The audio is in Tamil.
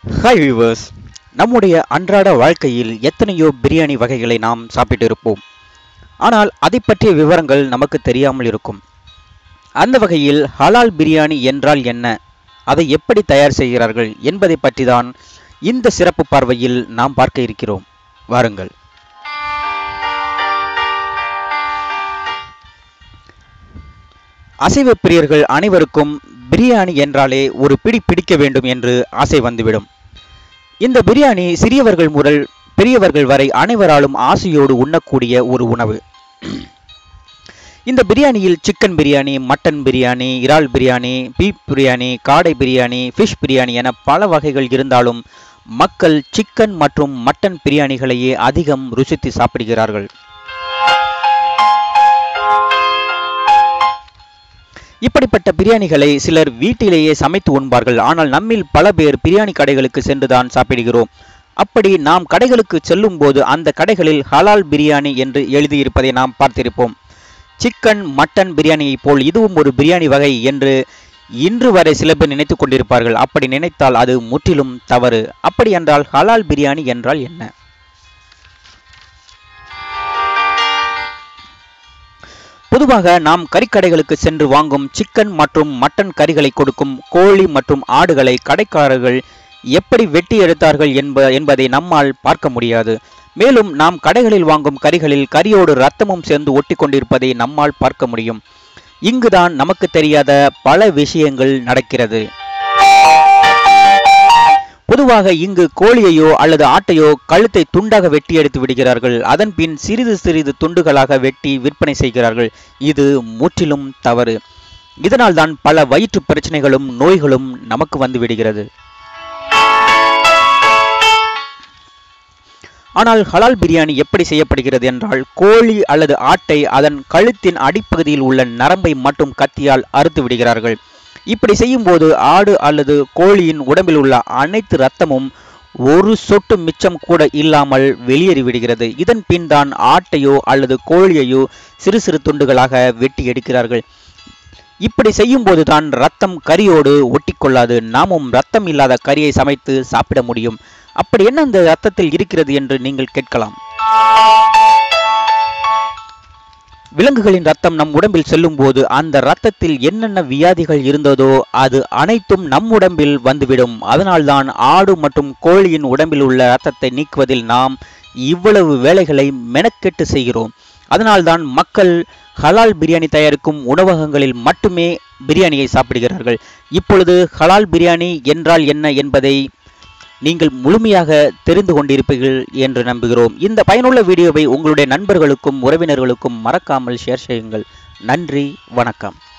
ஹாய் வியூவர்ஸ் நம்முடைய அன்றாட வாழ்க்கையில் எத்தனையோ பிரியாணி வகைகளை நாம் சாப்பிட்டு இருப்போம் ஆனால் அதை பற்றிய விவரங்கள் நமக்கு தெரியாமல் இருக்கும் அந்த வகையில் ஹலால் பிரியாணி என்றால் என்ன அதை எப்படி தயார் செய்கிறார்கள் என்பதை பற்றி தான் இந்த சிறப்பு பார்வையில் நாம் பார்க்க இருக்கிறோம் வாருங்கள் அசைவ பிரியர்கள் அனைவருக்கும் பிரியாணி என்றாலே ஒரு பிடி பிடிக்க வேண்டும் என்று ஆசை வந்துவிடும் இந்த பிரியாணி சிறியவர்கள் முதல் பெரியவர்கள் வரை அனைவராலும் ஆசையோடு உண்ணக்கூடிய ஒரு உணவு இந்த பிரியாணியில் சிக்கன் பிரியாணி மட்டன் பிரியாணி இறால் பிரியாணி பீப் பிரியாணி காடை பிரியாணி ஃபிஷ் பிரியாணி என பல வகைகள் இருந்தாலும் மக்கள் சிக்கன் மற்றும் மட்டன் பிரியாணிகளையே அதிகம் ருசித்து சாப்பிடுகிறார்கள் இப்படிப்பட்ட பிரியாணிகளை சிலர் வீட்டிலேயே சமைத்து உண்பார்கள் ஆனால் நம்மில் பல பேர் பிரியாணி கடைகளுக்கு சென்றுதான் சாப்பிடுகிறோம் அப்படி நாம் கடைகளுக்கு செல்லும் போது அந்த கடைகளில் ஹலால் பிரியாணி என்று எழுதியிருப்பதை நாம் பார்த்திருப்போம் சிக்கன் மட்டன் பிரியாணியைப் போல் இதுவும் ஒரு பிரியாணி வகை என்று இன்று வரை சில பேர் நினைத்து கொண்டிருப்பார்கள் அப்படி நினைத்தால் அது முற்றிலும் தவறு அப்படி என்றால் ஹலால் பிரியாணி என்றால் என்ன பொதுவாக நாம் கறிக்கடைகளுக்கு சென்று வாங்கும் சிக்கன் மற்றும் மட்டன் கறிகளை கொடுக்கும் கோழி மற்றும் ஆடுகளை கடைக்காரர்கள் எப்படி வெட்டி எடுத்தார்கள் என்ப என்பதை நம்மால் பார்க்க முடியாது மேலும் நாம் கடைகளில் வாங்கும் கறிகளில் கறியோடு ரத்தமும் சேர்ந்து ஒட்டி கொண்டிருப்பதை நம்மால் பார்க்க முடியும் இங்குதான் நமக்கு தெரியாத பல விஷயங்கள் நடக்கிறது பொதுவாக இங்கு கோழியையோ அல்லது ஆட்டையோ கழுத்தை துண்டாக வெட்டி எடுத்து விடுகிறார்கள் அதன் பின் சிறிது சிறிது துண்டுகளாக வெட்டி விற்பனை செய்கிறார்கள் இது முற்றிலும் தவறு இதனால் தான் பல வயிற்று பிரச்சனைகளும் நோய்களும் நமக்கு வந்து விடுகிறது ஆனால் ஹலால் பிரியாணி எப்படி செய்யப்படுகிறது என்றால் கோழி அல்லது ஆட்டை அதன் கழுத்தின் அடிப்பகுதியில் உள்ள நரம்பை மட்டும் கத்தியால் அறுத்து விடுகிறார்கள் இப்படி செய்யும்போது ஆடு அல்லது கோழியின் உடம்பில் உள்ள அனைத்து இரத்தமும் ஒரு சொட்டு மிச்சம் கூட இல்லாமல் வெளியேறி விடுகிறது இதன் பின் தான் ஆட்டையோ அல்லது கோழியையோ சிறு சிறு துண்டுகளாக வெட்டி எடுக்கிறார்கள் இப்படி செய்யும் போதுதான் ரத்தம் கரியோடு ஒட்டிக்கொள்ளாது நாமும் ரத்தம் இல்லாத கறியை சமைத்து சாப்பிட முடியும் அப்படி என்ன அந்த ரத்தத்தில் இருக்கிறது என்று நீங்கள் கேட்கலாம் விலங்குகளின் ரத்தம் நம் உடம்பில் செல்லும் போது அந்த ரத்தத்தில் என்னென்ன வியாதிகள் இருந்ததோ அது அனைத்தும் நம் உடம்பில் வந்துவிடும் அதனால்தான் ஆடு மற்றும் கோழியின் உடம்பில் உள்ள ரத்தத்தை நீக்குவதில் நாம் இவ்வளவு வேலைகளை மெனக்கெட்டு செய்கிறோம் அதனால்தான் மக்கள் ஹலால் பிரியாணி தயாரிக்கும் உணவகங்களில் மட்டுமே பிரியாணியை சாப்பிடுகிறார்கள் இப்பொழுது ஹலால் பிரியாணி என்றால் என்ன என்பதை நீங்கள் முழுமையாக தெரிந்து கொண்டிருப்பீர்கள் என்று நம்புகிறோம் இந்த பயனுள்ள வீடியோவை உங்களுடைய நண்பர்களுக்கும் உறவினர்களுக்கும் மறக்காமல் ஷேர் செய்யுங்கள் நன்றி வணக்கம்